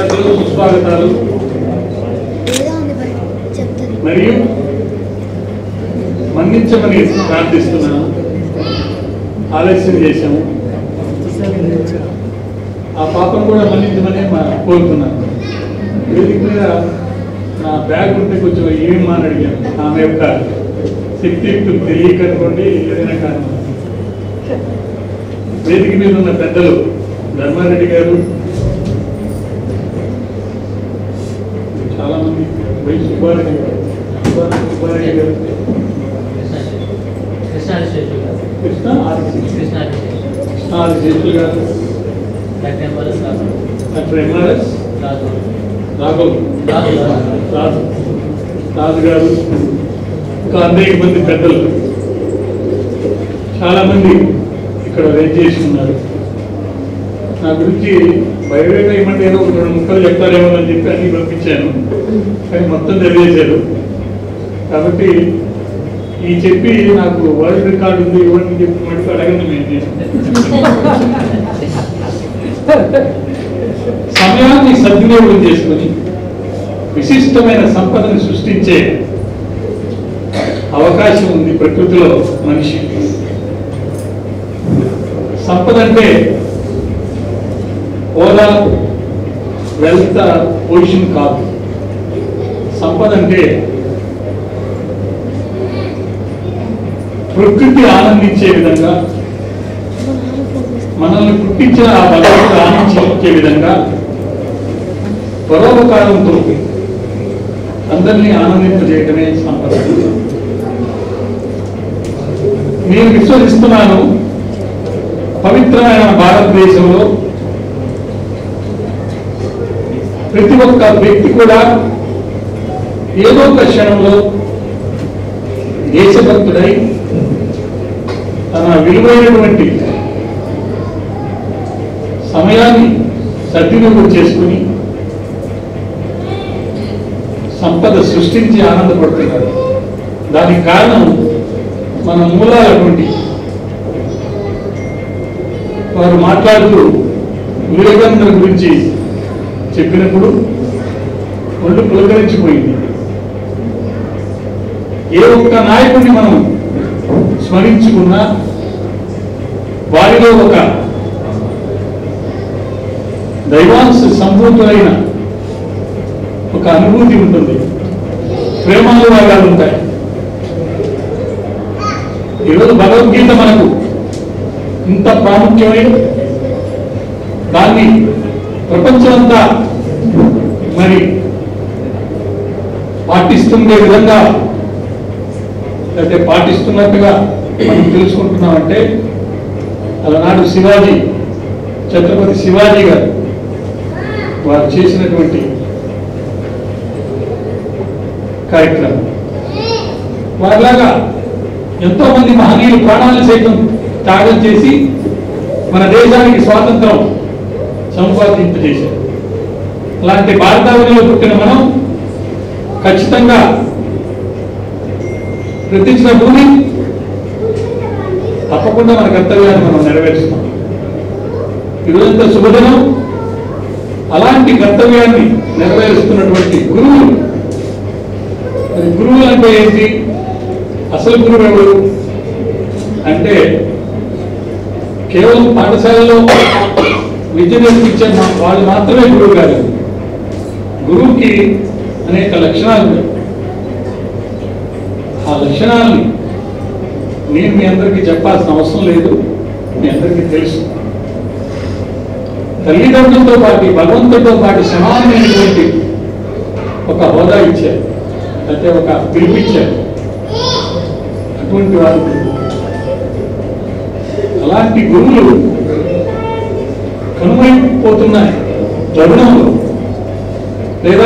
కృతజ్ఞతలు సుస్వాగతాలు ఏదో ఉంది బయట చెప్తుంది మరియు మన్నించమని ప్రార్థిస్తున్నాను ఆలస్యం చేశాము ఆ పాపను కూడా మన్నించమని మా కోరుతున్నాను వేదిక మీద నా బ్యాగ్ ఉంటే కొంచెం ఏమమ్మా అని అడిగాను ఆమె యొక్క శక్తియుక్తులు తెలియక అనుకోండి ఏదైనా కారణం వేదిక మీద ఉన్న పెద్దలు ధర్మారెడ్డి గారు చాలా మంది వై సుబ్బారెడ్డి గారు సుబ్బా- సుబ్బారెడ్డి గారు కృష్ణ ఆర్సి కృష్ణ ఆర్సి చేతులు గారు డాక్టర్ ఎంఆర్ఎస్ రాఘవ్ రాజు రాజు గారు ఇంకా అనేక మంది పెద్దలు చాలా మంది ఇక్కడ వెయిట్ చేసి ఉన్నారు నా గురించి బయోడేటా ఇవ్వమంటే ఏదో ఒక రెండు ముక్కలు చెప్తారేమో అని చెప్పి అన్ని పంపించాను కానీ మొత్తం తెలియజేశారు కాబట్టి ఈ చెప్పి నాకు వరల్డ్ రికార్డు ఉంది ఇవ్వండి అని చెప్పి మటుకు అడగండి మేము సమయాన్ని సద్వినియోగం చేసుకొని విశిష్టమైన సంపదను సృష్టించే అవకాశం ఉంది ప్రకృతిలో మనిషి సంపద అంటే హోదా వెల్త్ పొజిషన్ కాదు సంపద అంటే ప్రకృతి ఆనందించే విధంగా మనల్ని పుట్టించిన ఆ భగవంతుడు ఆనందించే విధంగా పరోపకారంతో అందరినీ ఆనందింపజేయటమే సంపద నేను విశ్వసిస్తున్నాను పవిత్రమైన భారతదేశంలో ప్రతి ఒక్క వ్యక్తి కూడా ఏదో ఒక క్షణంలో దేశభక్తుడై తన విలువైనటువంటి సమయాన్ని సద్వినియోగం చేసుకుని సంపద సృష్టించి ఆనందపడుతున్నారు దానికి కారణం మన మూలాలటువంటి వారు మాట్లాడుతూ వివేకానంద గురించి చెప్పినప్పుడు ఒళ్ళు పులకరించిపోయింది ఏ ఒక్క నాయకుడిని మనం స్మరించుకున్నా వారిలో ఒక దైవాంశ సంభూతులైన ఒక అనుభూతి ఉంటుంది ప్రేమానురాగాలు ఉంటాయి ఈరోజు భగవద్గీత మనకు ఇంత ప్రాముఖ్యమై దాన్ని ప్రపంచమంతా మరి పాటిస్తుండే విధంగా లేకపోతే పాటిస్తున్నట్టుగా మనం తెలుసుకుంటున్నామంటే అలనాడు శివాజీ ఛత్రపతి శివాజీ గారు వారు చేసినటువంటి కార్యక్రమం వారిలాగా ఎంతో మంది మహనీయులు ప్రాణాలు సైతం త్యాగం చేసి మన దేశానికి స్వాతంత్రం సంపాదింపజేశారు అలాంటి భారతావనిలో పుట్టిన మనం ఖచ్చితంగా ప్రతిష్ట భూమి తప్పకుండా మన కర్తవ్యాన్ని మనం నెరవేరుస్తాం ఈరోజంతా శుభదినం అలాంటి కర్తవ్యాన్ని నెరవేరుస్తున్నటువంటి గురువులు మరి గురువులు అంటే ఏంటి అసలు గురువు ఎవరు అంటే కేవలం పాఠశాలలో విద్య నేర్పించే మా- వాళ్ళు మాత్రమే గురువు కాదు గురువుకి అనేక లక్షణాలు ఉన్నాయి ఆ లక్షణాలని నేను మీ అందరికీ చెప్పాల్సిన అవసరం లేదు మీ అందరికీ తెలుసు తల్లిదండ్రులతో పాటు భగవంతుడితో పాటు సమానమైనటువంటి ఒక హోదా ఇచ్చారు అయితే ఒక పిలిపిచ్చారు అటువంటి వారు అలాంటి గురువులు కనుమైపోతున్నాయి తరుణంలో లేదా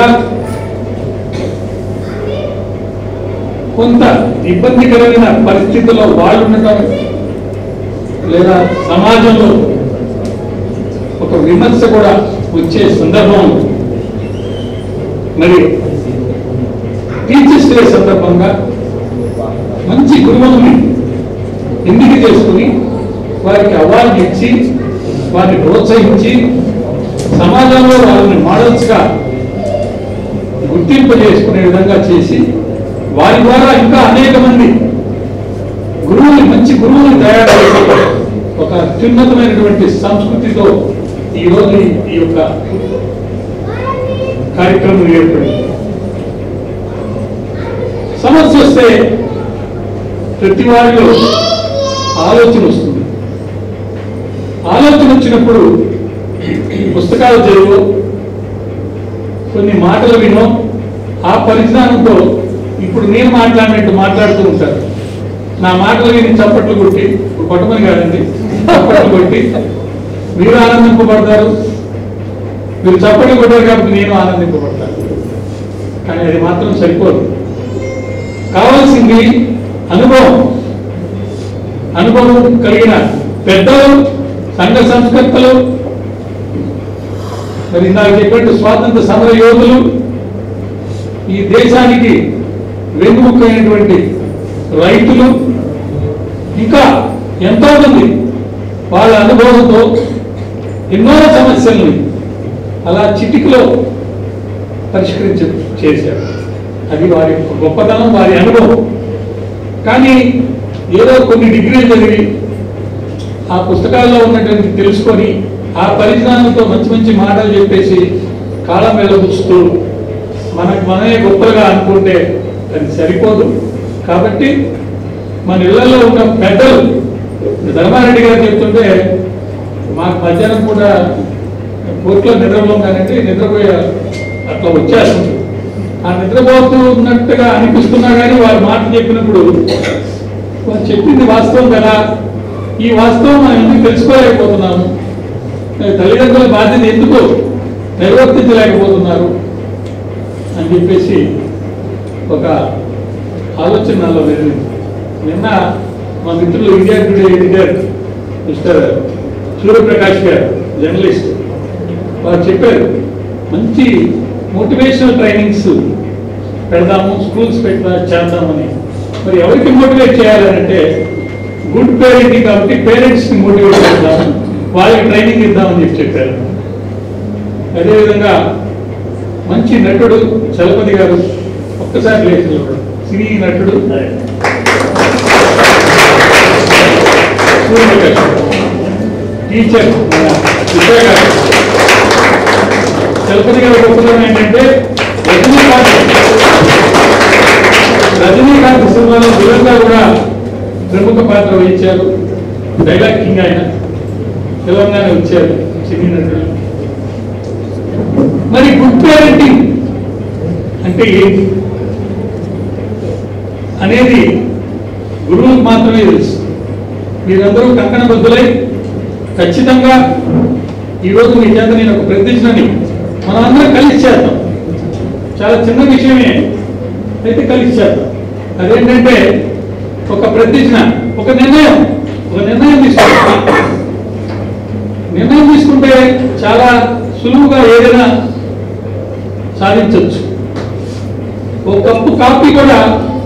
కొంత ఇబ్బందికరమైన పరిస్థితుల్లో వాళ్ళు ఉండటం లేదా సమాజంలో ఒక విమర్శ కూడా వచ్చే సందర్భం మరి టీచర్స్ డే సందర్భంగా మంచి గురువుల్ని ఎంపిక చేసుకుని వారికి అవార్డు ఇచ్చి వారిని ప్రోత్సహించి సమాజంలో వాళ్ళని మోడల్స్గా గుర్తింపు చేసుకునే విధంగా చేసి వారి ద్వారా ఇంకా అనేక మంది గురువుని మంచి గురువుని తయారు చేసి ఒక అత్యున్నతమైనటువంటి సంస్కృతితో ఈరోజు ఈ యొక్క కార్యక్రమం ఏర్పడింది సమస్య వస్తే ప్రతి వారిలో ఆలోచన వస్తుంది ఆలోచన వచ్చినప్పుడు పుస్తకాలు చదువు కొన్ని మాటలు వినో ఆ పరిజ్ఞానంతో ఇప్పుడు నేను మాట్లాడినట్టు మాట్లాడుతూ ఉంటారు నా మాటలు విని చప్పట్లు కొట్టి ఇప్పుడు కొట్టమని కాదండి చప్పట్లు కొట్టి మీరు ఆనందింపబడతారు మీరు చప్పట్లు కొట్టారు కాబట్టి నేను ఆనందింపబడతాను కానీ అది మాత్రం సరిపోదు కావాల్సింది అనుభవం అనుభవం కలిగిన పెద్దలు సంఘ సంస్కర్తలు మరి ఇందాక చెప్పినట్టు స్వాతంత్ర సమర యోధులు ఈ దేశానికి వెన్నుముక్కైనటువంటి రైతులు ఇంకా ఎంతో మంది వాళ్ళ అనుభవంతో ఎన్నో సమస్యల్ని అలా చిటికలో పరిష్కరించ చేశారు అది వారి యొక్క గొప్పతనం వారి అనుభవం కానీ ఏదో కొన్ని డిగ్రీలు చదివి ఆ పుస్తకాల్లో ఉన్నటువంటి తెలుసుకొని ఆ పరిజ్ఞానంతో మంచి మంచి మాటలు చెప్పేసి కాళ్ళ మీద కూర్చుతూ మనకు మనమే గొప్పగా అనుకుంటే అది సరిపోదు కాబట్టి మన ఇళ్లలో ఉన్న పెద్దలు ధర్మారెడ్డి గారు చెప్తుంటే మాకు మధ్యాహ్నం కూడా కోర్టులో నిద్రపోం కానంటే నిద్రపోయే అట్లా వచ్చేస్తుంది ఆ నిద్రపోతూ ఉన్నట్టుగా అనిపిస్తున్నా కానీ వారు మాట చెప్పినప్పుడు వారు చెప్పింది వాస్తవం కదా ఈ వాస్తవం మనం ఎందుకు తెలుసుకోలేకపోతున్నాము తల్లిదండ్రుల బాధ్యత ఎందుకు నిర్వర్తించలేకపోతున్నారు అని చెప్పేసి ఒక ఆలోచన నాలో వెళ్ళింది నిన్న మా మిత్రులు India today editor mister Suryaprakash గారు జర్నలిస్ట్ వారు చెప్పారు మంచి మోటివేషనల్ ట్రైనింగ్స్ పెడదాము స్కూల్స్ పెట్టా చేద్దామని మరి ఎవరికి మోటివేట్ చేయాలంటే గుడ్ పేరెంటింగ్ కాబట్టి పేరెంట్స్ని మోటివేట్ చేద్దాం వాళ్ళకి ట్రైనింగ్ ఇద్దామని చెప్పి చెప్పారు అదేవిధంగా మంచి నటుడు చలపతి గారు ఒక్కసారి లేచి నిలబడు. సినీ నటుడు సూర్యప్రకాష్ టీచర్ మన విజయ గారు చలపతి గారి గొప్పతనం ఏంటంటే రజనీకాంత్ రజనీకాంత్ సినిమాలో విలన్గా కూడా ప్రముఖ పాత్ర వహించారు డైలాగ్ కింగ్ ఆయన తెలంగాణ వచ్చారు సినీ నటుడు మరి గుడ్ పేరెంటింగ్ అంటే ఏంటి అనేది గురువులకు మాత్రమే తెలుసు మీరందరూ కంకణ బద్దులై ఖచ్చితంగా ఈరోజు మీ చేత నేను ఒక ప్రతిజ్ఞని మనం అందరం కలిసి చేద్దాం చాలా చిన్న విషయమే అయితే కలిసి చేద్దాం అదేంటంటే ఒక ప్రతిజ్ఞ ఒక నిర్ణయం ఒక నిర్ణయం తీసుకుంటాం నిర్ణయం తీసుకుంటే చాలా సులువుగా ఏదైనా సాధించవచ్చు ఒక కప్పు కాఫీ కూడా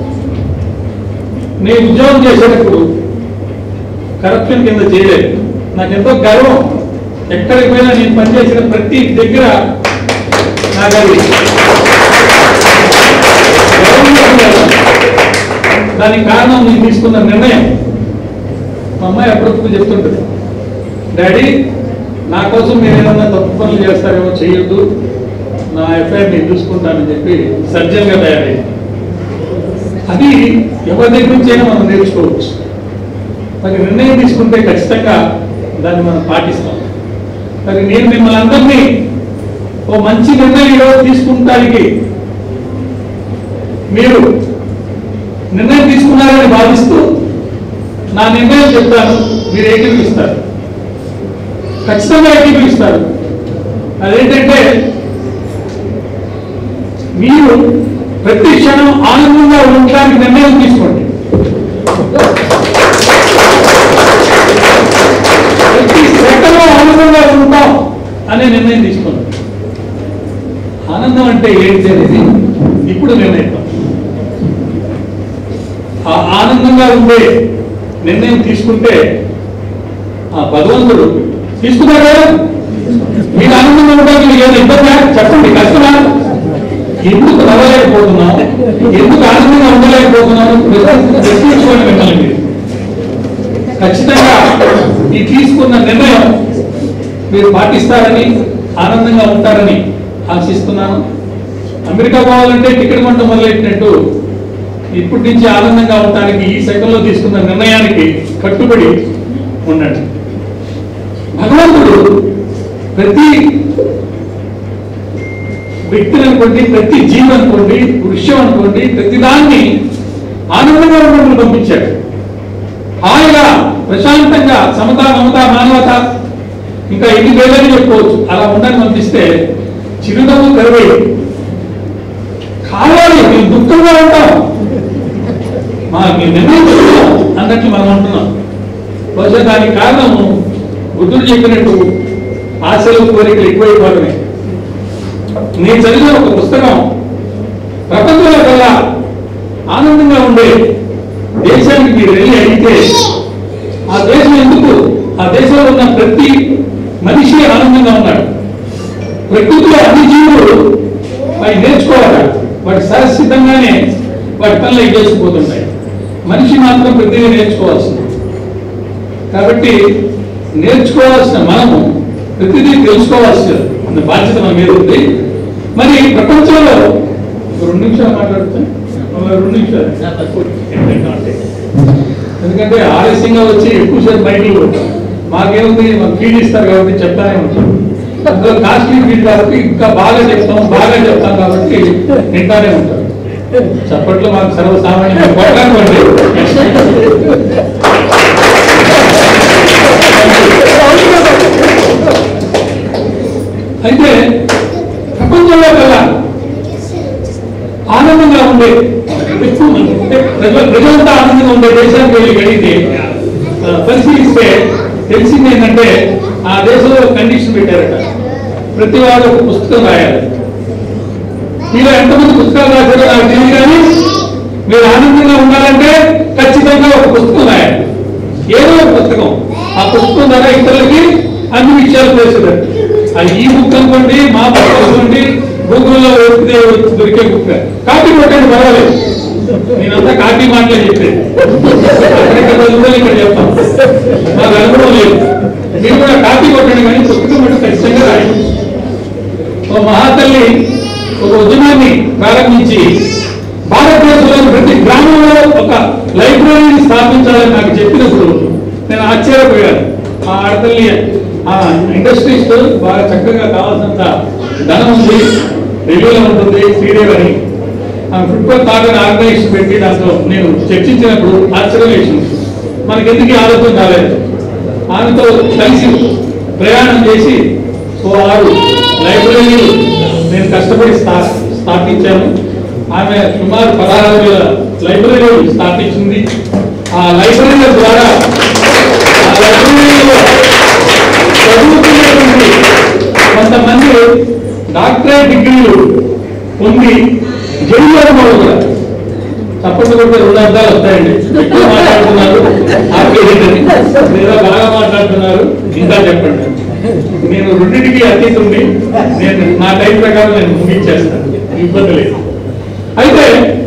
నేను ఉద్యోగం చేసేటప్పుడు కరప్షన్ కింద చేయలేదు నాకు ఎంతో గర్వం ఎక్కడికి పోయినా నేను పనిచేసిన ప్రతి దగ్గర నాకు అది గర్వంగా ఉండేది. దానికి కారణం నేను తీసుకున్న నిర్ణయం మా అమ్మాయి అప్పుడప్పుడు చెప్తుంటుంది డాడీ నా కోసం మీరు ఏదన్నా తప్పు పనులు చేస్తారేమో చేయొద్దు నా ఎఫ్ఐఆర్ నేను చూసుకుంటానని చెప్పి సర్జన్గా తయారైంది అది ఎవరి దగ్గర నుంచైనా మనం నేర్చుకోవచ్చు మరి నిర్ణయం తీసుకుంటే ఖచ్చితంగా దాన్ని మనం పాటిస్తాం మరి నేను మిమ్మల్ని అందరినీ ఓ మంచి నిర్ణయం ఈరోజు తీసుకుంటానికి మీరు నిర్ణయం తీసుకున్నారని భావిస్తూ నా నిర్ణయం చెప్తాను మీరు ఏకీభవిస్తారు ఖచ్చితంగా ఏకీభవిస్తారు అదేంటంటే మీరు ప్రతి క్షణం ఆనందంగా ఉండడానికి నిర్ణయం తీసుకోండి ప్రతి సెకండ్లో ఆనందంగా ఉంటాం అనే నిర్ణయం తీసుకోండి ఆనందం అంటే ఏంటి అనేది ఇప్పుడు నిర్ణయిద్దాం ఆ ఆనందంగా ఉండే నిర్ణయం తీసుకుంటే ఆ భగవంతుడు తీసుకున్నాడు కదా మీరు ఆనందంగా ఉండడానికి మీకు ఏమైనా ఇబ్బందా చెప్పండి కష్టమా ఎందుకు నవ్వలేకపోతున్నాం ఎందుకు ఆనందంగా ఉండలేకపోతున్నాం ప్రశ్నించుకోండి మిమ్మల్ని మీరు ఖచ్చితంగా ఈ తీసుకున్న నిర్ణయం మీరు పాటిస్తారని ఆనందంగా ఉంటారని ఆశిస్తున్నాను అమెరికా పోవాలంటే టికెట్ కొంట మొదలెట్టినట్టు ఇప్పటి నుంచి ఆనందంగా ఉండటానికి ఈ సెకండ్లో తీసుకున్న నిర్ణయానికి కట్టుబడి ఉండండి భగవంతుడు ప్రతి వ్యక్తిని అనుకోండి ప్రతి జీవి అనుకోండి వృక్షం అనుకోండి ప్రతి దాన్ని ఆనందంగా ఉండడం పంపించాడు హాయిగా ప్రశాంతంగా సమత మమత మానవత ఇంకా ఎన్ని వేలని చెప్పుకోవచ్చు అలా ఉండని పంపిస్తే చిరునవ్వు కరువై కావాలి మేము దుఃఖంగా ఉంటాం మా మేము నిర్ణయించుకున్నాం అన్నట్లు మనం అంటున్నాం బహుశా దానికి కారణము బుద్ధుడు చెప్పినట్టు ఆశలు కోరికలు ఎక్కువైపోవడమే నేను చదివిన ఒక పుస్తకం ప్రపంచంలో కల్లా ఆనందంగా ఉండే దేశానికి మీరు వెళ్ళి అడిగితే ఆ దేశం ఎందుకు ఆ దేశంలో ఉన్న ప్రతి మనిషి ఆనందంగా ఉన్నాడు ప్రకృతిలో అన్ని జీవులు అవి నేర్చుకోవాలి వాటి సహసిద్ధంగానే వాటి పనులు అవి చేసుకుపోతుంటాయి మనిషి మాత్రం ప్రతిదీ నేర్చుకోవాల్సింది కాబట్టి నేర్చుకోవాల్సిన మనము ప్రతిదీ తెలుసుకోవాల్సిన అన్న బాధ్యత మన మీద ఉంది మరి ప్రపంచంలో ఒక రెండు నిమిషాలు మాట్లాడుతాను రెండు నిమిషాలు ఎందుకంటే ఆలస్యంగా వచ్చి ఎక్కువసేపు బయటకు మాకేముంది మాకు ఫీడ్ ఇస్తారు కాబట్టి చెప్తానే ఉంటాం అందులో కాస్ట్లీ ఫీడ్ కాబట్టి ఇంకా బాగా చెప్తాం బాగా చెప్తాం కాబట్టి వింటానే ఉంటాం చప్పట్లో మాకు సర్వసామాన్యం కొట్టకండి అయితే ప్రపంచంలో కల్లా ఆనందంగా ఉండే ఎక్కువ మంది అంటే ప్రజలు ప్రజలంతా ఆనందంగా ఉండే దేశానికి వెళ్ళి అడిగితే ఆ, పరిశీలిస్తే తెలిసింది ఏంటంటే ఆ దేశంలో కండిషన్ పెట్టారట ప్రతి వాడు ఒక పుస్తకం రాయాలి మీరు ఎంతమంది పుస్తకాలు రాశారో నాకు తెలియదు కానీ మీరు ఆనందంగా ఉండాలంటే ఖచ్చితంగా ఒక పుస్తకం రాయాలి ఏదో ఒక పుస్తకం ఆ పుస్తకం ద్వారా ఇతరులకి అన్ని విషయాలు తెలుసుకుంటారు అది ఈ బుక్ అనుకోండి మా బుక్ అనుకోండి గూగుల్లో వెతికితే దొరికే బుక్ కాపీ కొట్టండి పర్వాలేదు నేనంతా కాపీ మాటలే చెప్పేది అక్కడిక్కడ చదువుకొని ఇక్కడ చెప్తాం మాకు అనుభవం లేదు మీరు కూడా కాపీ కొట్టండి కానీ పుస్తకం మటు ఖచ్చితంగా రాయండి ఓ మహాతల్లి ఒక ఉద్యమాన్ని ప్రారంభించి భారతదేశంలోని ప్రతి గ్రామంలో ఒక లైబ్రరీని స్థాపించాలని నాకు చెప్పినప్పుడు నేను ఆశ్చర్యపోయాను ఆ ఆడతల్లి ఆ ఇండస్ట్రీస్ బాగా చక్కగా కావాల్సినంత ధనం ఉంది ఢిల్లీలో ఉంటుంది శ్రీదేవి అని ఆ ఫుట్బాల్ తాగని ఆర్గనైజేషన్ పెట్టి దాంట్లో నేను చర్చించినప్పుడు ఆశ్చర్యం వేసింది మనకి ఎందుకు ఈ ఆలోచన రాలేదు ఆమెతో కలిసి ప్రయాణం చేసి ఓ ఆరు లైబ్రరీలు నేను కష్టపడి స్థా స్థాపించాను ఆమె సుమారు పదహారు వేల లైబ్రరీలు స్థాపించింది ఆ లైబ్రరీల ద్వారా ఆ లైబ్రరీలో చదువుతున్నటువంటి కొంతమంది డాక్టరేట్ డిగ్రీలు పొంది జైల్లో ఉన్నవాళ్ళు కూడా తప్పకుండా కూడా రెండు అర్థాలు వస్తాయండి ఎక్కువ మాట్లాడుతున్నారు ఆపేయండి లేదా బాగా మాట్లాడుతున్నారు ఇంకా చెప్పండి నేను రెండింటికి అతీతుంది నేను నా టైం ప్రకారం నేను ముగించేస్తాను ఇబ్బంది లేదు అయితే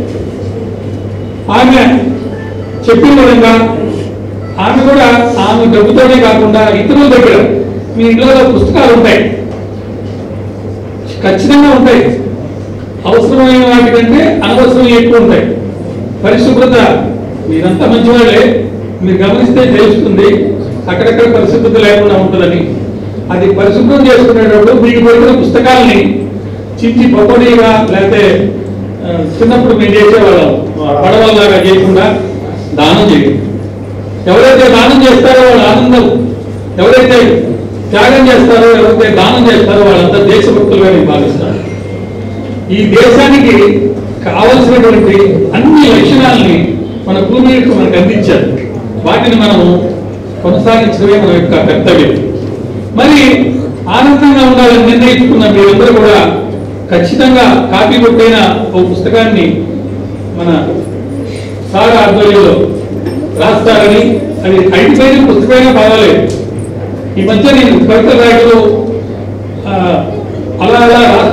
ఆమె చెప్పిన విధంగా ఆమె కూడా ఆమె డబ్బుతోనే కాకుండా ఇతరుల దగ్గర మీ ఇంట్లో పుస్తకాలు ఉంటాయి ఖచ్చితంగా ఉంటాయి అవసరమైన వాటికంటే అనవసరం ఎక్కువ ఉంటాయి పరిశుభ్రత మీరంతా మంచివాళ్ళే మీరు గమనిస్తే తెలుస్తుంది అక్కడక్కడ పరిశుభ్రత లేకుండా ఉంటుందని అది పరిశుభ్రం చేసుకునేటప్పుడు మీకు దొరికిన పుస్తకాలని చించి పకోడీగా లేకపోతే ఆ, చిన్నప్పుడు మేము చేసేవాళ్ళం పడవల్లాగా చేయకుండా దానం చేయండి ఎవరైతే దానం చేస్తారో వాళ్ళ ఆనందం ఎవరైతే త్యాగం చేస్తారో ఎవరైతే దానం చేస్తారో వాళ్ళంతా దేశభక్తులుగా నేను భావిస్తాను ఈ దేశానికి కావలసినటువంటి అన్ని లక్షణాలని మన పూర్వీకులు మనకు అందించారు వాటిని మనము కొనసాగించడమే మన యొక్క కర్తవ్యం మరి ఆనందంగా ఉండాలని నిర్ణయించుకున్న మీరందరూ కూడా ఖచ్చితంగా కాపీ కొట్టైన ఓ పుస్తకాన్ని మన సార్ ఆధ్వర్యంలో రాస్తారని అది ఐదు పేజీల పుస్తకమైనా పర్వాలేదు ఈ మధ్య నేను కవిత రాయడంలో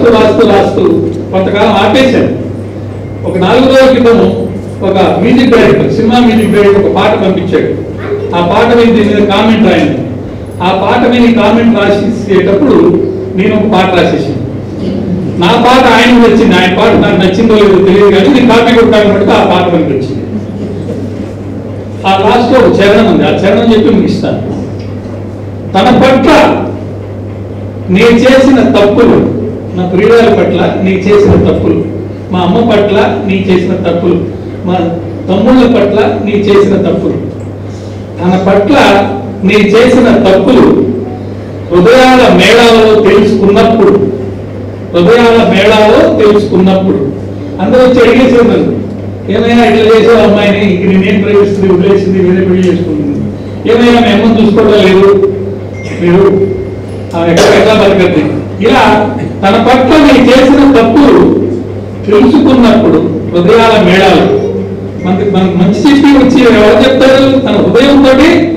రాస్తూ రాస్తూ కొంతకాలం ఆపేశాను ఒక నాలుగు రోజుల క్రితం ఒక music director cinema music director ఒక పాట పంపించాడు ఆ పాట మీద దీని మీద కామెంట్ రాయండి ఆ పాట మీద కామెంట్ రాసేటప్పుడు నేను ఒక పాట రాసేసాను నా పాట ఆయన వచ్చింది ఆయన పాట నాకు నచ్చిందో లేదో తెలియదు కానీ నేను కాపీ కొట్టాను బట్టి ఆ పాట మనకి వచ్చింది ఆ లాస్ట్ లో ఒక చరణం ఉంది ఆ చరణం చెప్పి ముగిస్తాను తన పట్ల నీ చేసిన తప్పులు నా ప్రియురాల పట్ల నీ చేసిన తప్పులు మా అమ్మ పట్ల నీ చేసిన తప్పులు మా తమ్ముళ్ళ పట్ల నీ చేసిన తప్పులు తన పట్ల నీ చేసిన తప్పులు హృదయాల మేళాలలో తెలుసుకున్నప్పుడు హృదయాల మేళాలో తెలుసుకున్నప్పుడు అందరూ వచ్చి అడిగేసారు నన్ను ఏమైనా ఇట్లా చేసావు అమ్మాయిని ఇంక నేనేం ప్రేమిస్తుంది వదిలేసింది వేరే పెళ్లి చేసుకుంటుంది ఏమైనా మీ అమ్మని చూసుకోవడం లేదు మీరు ఆమె ఎక్కడ ఎట్లా బతకద్ది ఇలా తన పట్ల నేను చేసిన తప్పులు తెలుసుకున్నప్పుడు హృదయాల మేళాలు మనకి మనకు మంచి చెప్పి వచ్చి ఎవరు చెప్తారు తన హృదయంతో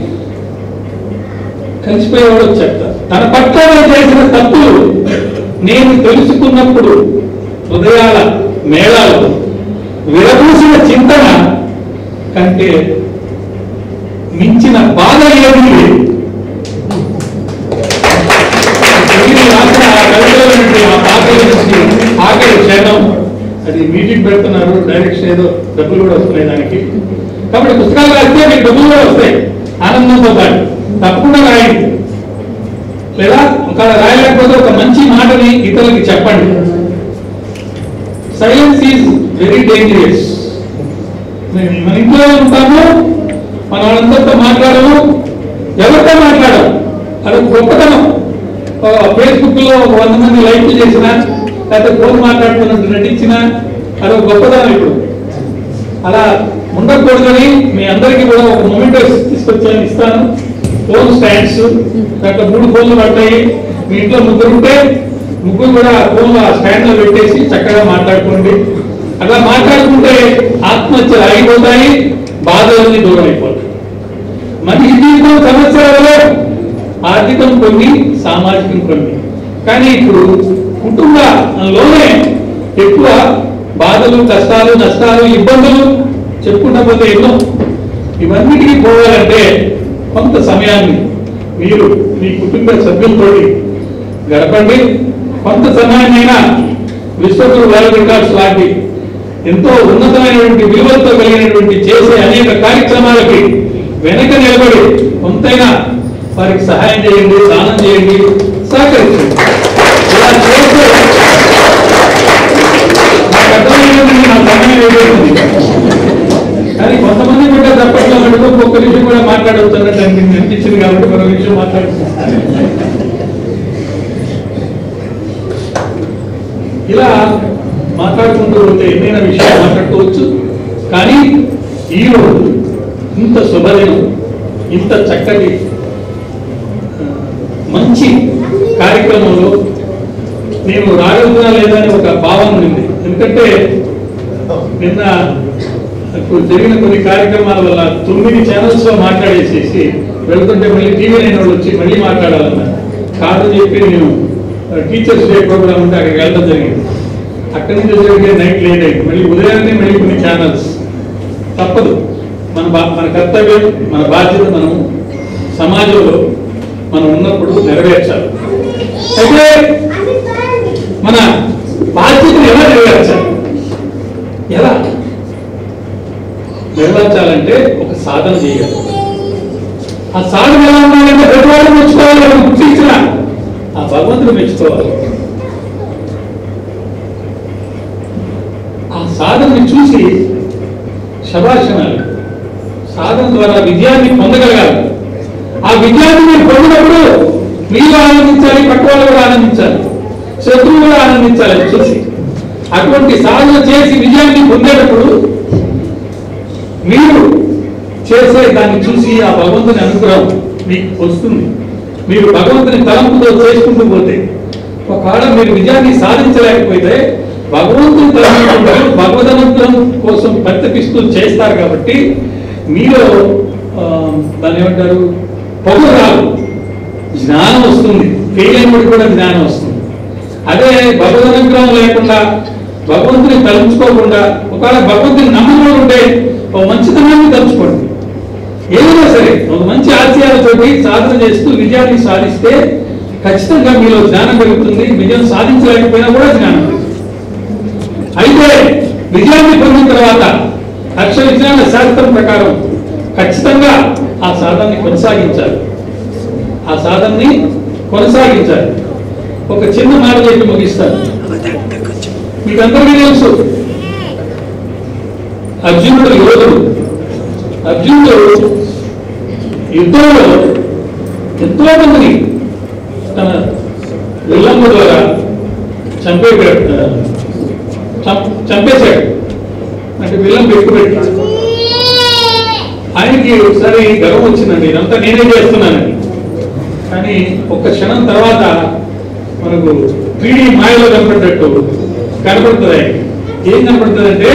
కలిసిపోయేవాడు చెప్తారు తన పట్ల నేను చేసిన తప్పులు నేను తెలుసుకున్నప్పుడు హృదయాల మేళాలు విరబూసిన చింతన కంటే మించిన బాధ ఏమీ లేదు ఇది రాసిన ఆ కవితలో నుండి ఆ పాటల నుంచి ఆఖరి క్షణం అది మీటింగ్ పెడుతున్నారు డైరెక్షన్ ఏదో డబ్బులు కూడా వస్తున్నాయి దానికి కాబట్టి పుస్తకాలు రాస్తే మీకు డబ్బులు కూడా వస్తాయి ఆనందంతో పాటు తప్పకుండా రాయండి లేదా ఒక రాయలేకపోతే ఒక మంచి మాటని ఇతరులకి చెప్పండి సైలెన్స్ ఈజ్ వెరీ డేంజరియస్ మన ఇంట్లో ఉంటాము మన వాళ్ళందరితో మాట్లాడము ఎవరితో మాట్లాడము అది ఒక గొప్పతనం ఫేస్బుక్ లో ఒక వంద మంది లైక్లు చేసిన లేకపోతే ఫోన్ మాట్లాడుతున్నట్టు నటించిన అది ఒక గొప్పతనం ఇప్పుడు అలా ఉండకూడదని మీ అందరికీ కూడా ఒక మూమెంట్ తీసుకొచ్చాను ఇస్తాను ఫోన్ స్టాండ్స్ దాంట్లో మూడు ఫోన్లు పడతాయి మీ ఇంట్లో ముగ్గురు ఉంటే ముగ్గురు కూడా ఫోన్ ఆ స్టాండ్ లో పెట్టేసి చక్కగా మాట్లాడుకోండి అట్లా మాట్లాడుకుంటే ఆత్మహత్యలు ఆగిపోతాయి బాధలన్నీ దూరం అయిపోతాయి మనిషి జీవితం సమస్యలలో ఆర్థికం కొన్ని సామాజికం కొన్ని కానీ ఇప్పుడు కుటుంబంలోనే ఎక్కువ బాధలు కష్టాలు నష్టాలు ఇబ్బందులు చెప్పుకుంటా పోతే ఎన్నో ఇవన్నిటికీ పోవాలంటే కొంత సమయాన్ని మీరు మీ కుటుంబ సభ్యులతో గడపండి కొంత సమయాన్నైనా విశ్వగురు వరల్డ్ రికార్డ్స్ లాంటి ఎంతో ఉన్నతమైనటువంటి విలువలతో కలిగినటువంటి చేసే అనేక కార్యక్రమాలకి వెనక నిలబడి కొంతైనా వారికి సహాయం చేయండి దానం చేయండి సహకరించండి ఇలా చేస్తే నాకు అర్థమైనది నా సమయం అయిపోతుంది కానీ కొంతమంది కూడా తప్పట్లో పెడుతూ ఒక్క నిమిషం కూడా మాట్లాడవుతున్నట్టు అనిపించింది అనిపించింది కాబట్టి మరో విషయం మాట్లాడుతున్నాను ఇలా మాట్లాడుకుంటూ పోతే ఎన్నైనా విషయాలు మాట్లాడుకోవచ్చు కానీ ఈ రోజు ఇంత శుభదినం ఇంత చక్కటి ఆ, మంచి కార్యక్రమంలో నేను రాగలుగుతున్నా లేదని ఒక భావన ఉంది ఎందుకంటే నిన్న నాకు జరిగిన కొన్ని కార్యక్రమాల వల్ల తొమ్మిది ఛానల్స్ లో మాట్లాడేసేసి వెళ్తుంటే మళ్ళీ టీవీ నైన్ వాళ్ళు వచ్చి మళ్ళీ మాట్లాడాలన్నారు కాదని చెప్పి నేను టీచర్స్ డే ప్రోగ్రామ్ ఉంటే అక్కడికి వెళ్ళడం జరిగింది అక్కడి నుంచి జరిగే నైట్ లేట్ అయింది మళ్ళీ ఉదయాన్నే మళ్ళీ కొన్ని ఛానల్స్ తప్పదు మన బా మన కర్తవ్యం మన బాధ్యత మనం సమాజంలో మనం ఉన్నప్పుడు నెరవేర్చాలి అయితే మన బాధ్యతను ఎలా నెరవేర్చాలి ఎలా నెరవేర్చాలంటే ఒక సాధన చేయాలి ఆ సాధన ఎలా ఉండాలంటే పెద్దవాళ్ళు మెచ్చుకోవాలి మనం గుర్తించిన ఆ భగవంతుడు మెచ్చుకోవాలి ఆ సాధనని చూసి శభాషణాలు సాధన ద్వారా విజయాన్ని పొందగలగాలి ఆ విజయాన్ని మీరు పొందినప్పుడు మీరు ఆనందించాలి పక్క వాళ్ళు కూడా ఆనందించాలి శత్రువు కూడా ఆనందించాలి అది చూసి అటువంటి సాధన చేసి విజయాన్ని పొందేటప్పుడు మీరు చేసే దాన్ని చూసి ఆ భగవంతుని అనుగ్రహం మీకు వస్తుంది మీరు భగవంతుని తలంపుతో చేసుకుంటూ పోతే ఒకవేళ మీరు విజయాన్ని సాధించలేకపోతే భగవంతుని తలంపుకుంటారు భగవద్ అనుగ్రహం కోసం ప్రతిపిస్తూ చేస్తారు కాబట్టి మీలో ఆ, దాన్ని ఏమంటారు పొగ రాదు జ్ఞానం వస్తుంది ఫెయిల్ అయినప్పుడు కూడా జ్ఞానం వస్తుంది అదే భగవద్ అనుగ్రహం లేకుండా భగవంతుని తలుచుకోకుండా ఒకవేళ భగవంతుని నమ్మకం ఉంటే ఒక మంచితనాన్ని తలుచుకోండి ఏదైనా సరే ఒక మంచి ఆశయాలతోటి సాధన చేస్తూ విజయాన్ని సాధిస్తే ఖచ్చితంగా మీలో జ్ఞానం పెరుగుతుంది విజయం సాధించలేకపోయినా కూడా జ్ఞానం పెరుగుతుంది అయితే విజయాన్ని పొందిన తర్వాత అక్ష విజ్ఞాన శాస్త్రం ప్రకారం ఖచ్చితంగా ఆ సాధనని కొనసాగించాలి ఆ సాధనని కొనసాగించాలి ఒక చిన్న మాట చెప్పి ముగిస్తాను మీకు అందరికీ తెలుసు అర్జునుడు యోధుడు అర్జునుడు యుద్ధంలో ఎంతో మందిని తన విల్లంబు ద్వారా చంపే చంపేశాడు అంటే విల్లం పెట్టుబెట్టి ఆయనకి ఒకసారి గర్వం వచ్చిందండి ఇదంతా నేనే చేస్తున్నానని కానీ ఒక్క క్షణం తర్వాత మనకు త్రీడీ మాయలో కనపడ్డట్టు కనపడుతుంది ఆయనకి. ఏం కనపడుతుంది అంటే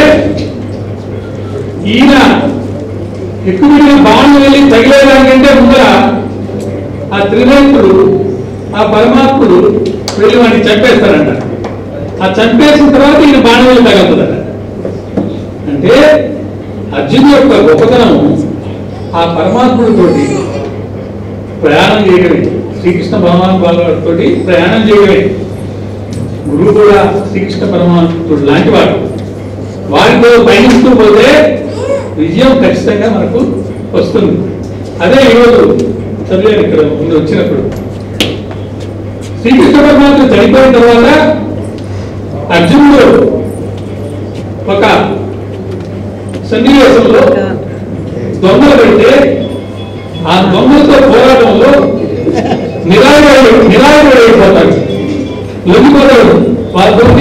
ఈయన ఎక్కువ బాణం వెళ్ళి తగిలేదానికంటే ముందర ఆ త్రినేత్రుడు ఆ పరమాత్ముడు వెళ్ళి వాడిని చంపేస్తారంట ఆ చంపేసిన తర్వాత ఈయన బాణం వెళ్ళి తగలుతుందట అంటే అర్జున్ యొక్క గొప్పతనం ఆ పరమాత్ముడితోటి ప్రయాణం చేయడమే శ్రీకృష్ణ భగవాన్ తోటి ప్రయాణం చేయడమే గురువు కూడా శ్రీకృష్ణ పరమాత్ముడు లాంటి వాడు వారితో పయనిస్తూ పోతే విజయం ఖచ్చితంగా మనకు వస్తుంది అదే ఈరోజు చదివాను ఇక్కడ ముందు వచ్చినప్పుడు శ్రీకృష్ణ పరమాత్మ చనిపోయిన తర్వాత అర్జునుడు ఒక సన్నివేశంలో దొంగలు పెడితే ఆ దొంగలతో పోరాటంలో నిరాయుడు నిరాయుడు అయిపోతాడు లొంగిపోతాడు వాళ్ళతోటి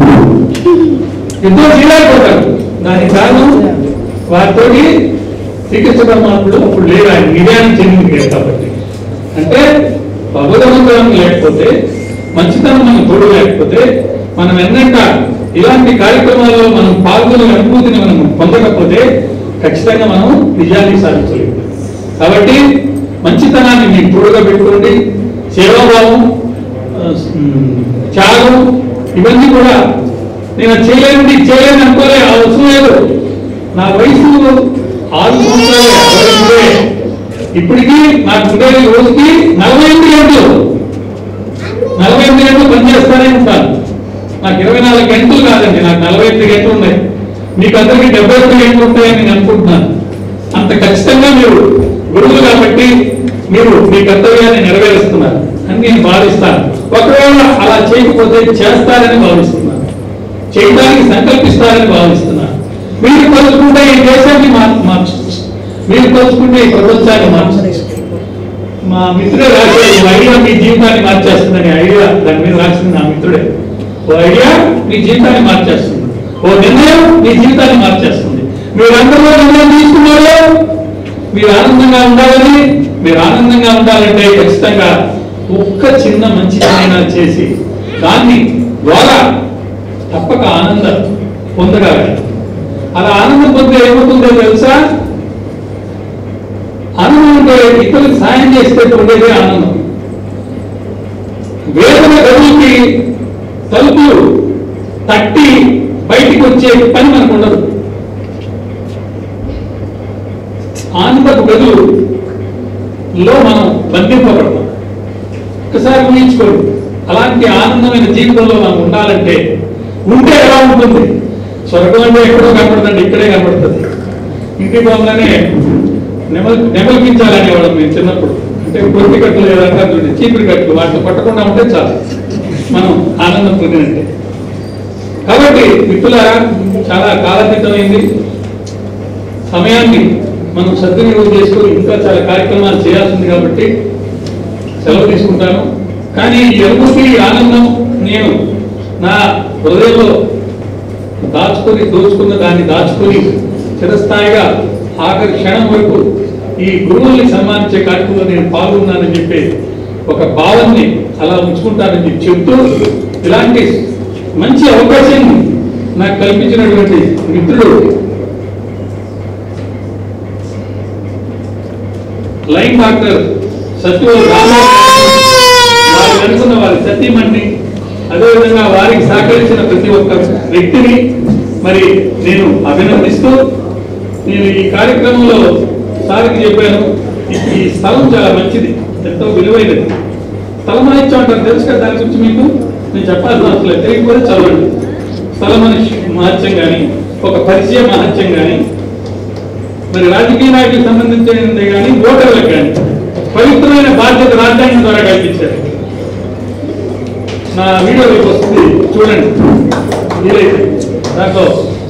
యుద్ధం చేయలేకపోతాడు దానికి కారణం వారితోటి శ్రీకృష్ణ పరమాత్ముడు అప్పుడు లేరు ఆయన నిర్యాణం చెందింది లేదు కాబట్టి అంటే భగవదనుగ్రహం లేకపోతే మంచితనం మనం తోడు లేకపోతే మనం ఎన్నంట ఇలాంటి కార్యక్రమాల్లో మనం పాల్గొనే అనుభూతిని మనం పొందకపోతే ఖచ్చితంగా మనం విజయాన్ని సాధించలేము కాబట్టి మంచితనాన్ని మీకు తోడుగా పెట్టుకోండి సేవాభావం ఆ, ఉమ్, త్యాగం ఇవన్నీ కూడా నేను అది చేయలేనండి ఇది చేయలేని అనుకోలే అవసరం లేదు నా వయసు ఆరు సంవత్సరాలే వయసులే ఇప్పటికీ నాకు ఉండేది రోజుకి నలభై ఎనిమిది గంటలు నలభై ఎనిమిది గంటలు పనిచేస్తానే ఉంటాను నాకు ఇరవై నాలుగు గంటలు కాదండి నాకు నలభై ఎనిమిది గంటలు ఉన్నాయి మీకు అందరికీ డెబ్బై ఎనిమిది గంటలు ఉంటాయని నేను అనుకుంటున్నాను అంత ఖచ్చితంగా మీరు గురువులు కాబట్టి మీరు మీ కర్తవ్యాన్ని నెరవేరుస్తున్నారు అని నేను భావిస్తాను ఒకవేళ అలా చేయకపోతే చేస్తారని భావిస్తున్నాను చేయడానికి సంకల్పిస్తారని భావిస్తున్నాను మీరు తలుచుకుంటే ఈ దేశాన్ని మార్- మార్చవచ్చు మీరు తలుచుకుంటే ఈ ప్రపంచాన్ని మార్చవచ్చు మా మిత్రుడే రాశాడు "ఓ ఐడియా మీ జీవితాన్ని మార్చేస్తుందని ఐడియా దాని మీద రాసింది నా మిత్రుడే ఓ ఐడియా మీ జీవితాన్ని మార్చేస్తుంది ఓ నిర్ణయం మీ జీవితాన్ని మార్చేస్తుంది మీరందరూ నిర్ణయం తీసుకున్నారు మీరు ఆనందంగా ఉండాలని మీరు ఆనందంగా ఉండాలంటే ఖచ్చితంగా ఒక్క చిన్న మంచి పనైనా చేసి దాన్ని ద్వారా తప్పక ఆనందం పొందగలగాలి అలా ఆనందం పొందితే ఏమవుతుందో తెలుసా ఆనందం అంటే ఇతరులకు సాయం చేస్తే పొందేదే ఆనందం వేదన గదులకి తలుపులు తట్టి బయటికి వచ్చే పని మనకు ఉండదు ఆనందపు గదులలో మనం బంధింపబడతాం ఒకసారి ఊహించుకోండి అలాంటి ఆనందమైన జీవితంలో మనం ఉండాలంటే ఉంటే ఎలా ఉంటుంది స్వర్గం అంటే ఎక్కడో కనపడుతుంది ఇక్కడే కనపడుతుంది ఇంటికి పోగానే నెమలి నెమలిపించాలని వాళ్ళం మేము చిన్నప్పుడు అంటే కొద్ది కట్లు ఏదంటే చూడండి చీపురు కట్లు వాటిని పట్టకుండా ఉంటే చాలు మనం ఆనందం పొందినట్టే కాబట్టి మిత్రులారా చాలా కాలాతీతమైంది సమయాన్ని మనం సద్వినియోగం చేసుకొని ఇంకా చాలా కార్యక్రమాలు చేయాల్సింది కాబట్టి సెలవు తీసుకుంటాను కానీ ఈ అనుభూతి ఈ ఆనందం నేను నా హృదయంలో దాచుకొని దోచుకున్న దాన్ని దాచుకొని చిరస్థాయిగా ఆఖరి క్షణం వరకు ఈ గురువుల్ని సన్మానించే కార్యక్రమంలో నేను పాల్గొన్నానని చెప్పి ఒక భావాన్ని అలా ఉంచుకుంటానని చెప్పి చెప్తూ ఇలాంటి మంచి అవకాశం నాకు కల్పించినటువంటి మిత్రుడు లైన్ డాక్టర్ సత్యవతి రామారావు వారు అనుకున్న వారి సతీమణి అదేవిధంగా వారికి సహకరించిన ప్రతి ఒక్క వ్యక్తిని మరి నేను అభినందిస్తూ నేను ఈ కార్యక్రమంలో సార్కి చెప్పాను ఈ- ఈ స్థలం చాలా మంచిది ఎంతో విలువైనది స్థల మహత్యం అంటారు తెలుసు కదా దాని గురించి మీకు నేను చెప్పాల్సిన అవసరం లేదు తెలియకపోతే చదవండి స్థల మనిషి మహత్యం కానీ ఒక పరిచయ మహత్యం కానీ మరి రాజకీయ నాయకులకు సంబంధించినది కానీ ఓటర్లకు కానీ పవిత్రమైన బాధ్యత రాజ్యాంగం ద్వారా కల్పించారు నా వీడియో రేపు వస్తుంది చూడండి వీలైతే దాంట్లో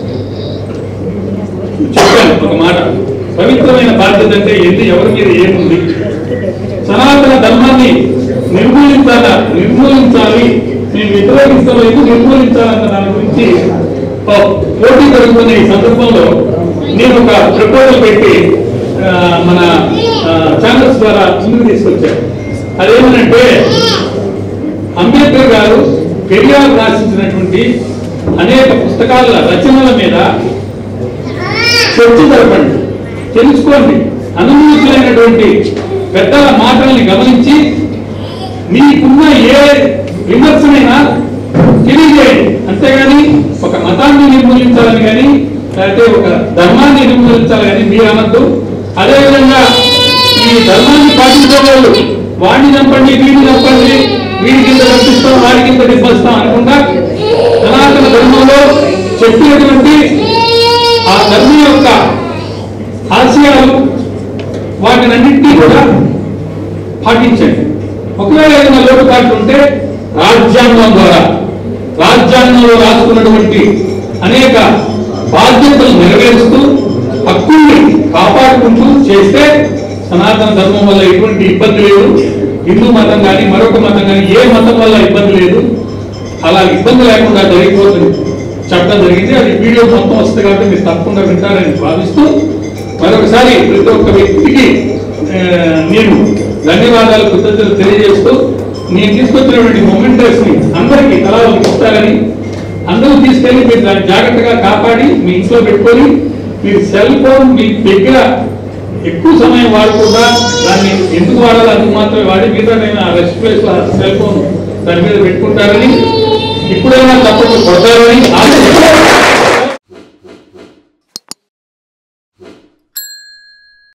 చెప్పాను ఒక మాట పవిత్రమైన బాధ్యత అంటే ఏంటి ఎవరి మీద ఏముంది సనాతన ధర్మాన్ని నిర్మూలించాలా నిర్మూలించాలి మేము వ్యతిరేకిస్తలేదు నిర్మూలించాలన్న దాని గురించి ఓ పోటీ జరుగుతున్న ఈ సందర్భంలో నేను ఒక ప్రపోజల్ పెట్టి ఆ, మన ఛానల్స్ ద్వారా ముందుకు తీసుకొచ్చాను అదేమనంటే అంబేద్కర్ గారు పెరియార్ రాసించినటువంటి అనేక పుస్తకాల రచనల మీద చర్చ జరపండి తెలుసుకోండి అనుభూతులైనటువంటి పెద్దల మాటల్ని గమనించి మీకున్న ఏ విమర్శనైనా తెలియజేయండి అంతేగాని ఒక మతాన్ని నిర్మూలించాలని కానీ లేకపోతే ఒక ధర్మాన్ని నిర్మూలించాలని కానీ మీరు అనద్దు అదేవిధంగా ఈ ధర్మాన్ని పాటించేవాళ్ళు వాడిని చంపండి వీడిని చంపండి వీడి కింద రక్షిస్తాం వాడి కింద నిబ్బస్తాం అనుకుంటా సనాతన ధర్మంలో చెప్పినటువంటి ఆ ధర్మం యొక్క ఆశయాలు వాటినన్నింటినీ కూడా పాటించండి ఒకవేళ ఏదైనా లోటుపాట్లు ఉంటే రాజ్యాంగం ద్వారా రాజ్యాంగంలో రాసుకున్నటువంటి అనేక బాధ్యతలు నెరవేరుస్తూ హక్కుల్ని కాపాడుకుంటూ చేస్తే సనాతన ధర్మం వల్ల ఎటువంటి ఇబ్బంది లేదు హిందూ మతం కానీ మరొక మతం కానీ ఏ మతం వల్ల ఇబ్బంది లేదు అలా ఇబ్బంది లేకుండా జరిగిపోతుంది చట్టం జరిగింది అది వీడియో మొత్తం వస్తుంది కాబట్టి మీరు తప్పకుండా వింటారని భావిస్తూ మరొకసారి ప్రతి ఒక్క వ్యక్తికి ఆ, నేను ధన్యవాదాలు కృతజ్ఞతలు తెలియజేస్తూ నేను తీసుకొచ్చినటువంటి మొమెంటర్స్ ని అందరికీ తలా ఒకటి ఇస్తారని అందరూ తీసుకెళ్లి మీరు దాన్ని జాగ్రత్తగా కాపాడి మీ ఇంట్లో పెట్టుకొని మీరు సెల్ ఫోన్ మీ దగ్గర ఎక్కువ సమయం వాడకుండా దాన్ని ఎందుకు వాడాలో అందుకు మాత్రమే వాడి మిగతా నేను ఆ రెస్ట్ ప్లేస్ సెల్ ఫోన్ దాని మీద పెట్టుకుంటారని ఇప్పుడైనా తప్పకుండా కొడతారని ఆశిస్తూ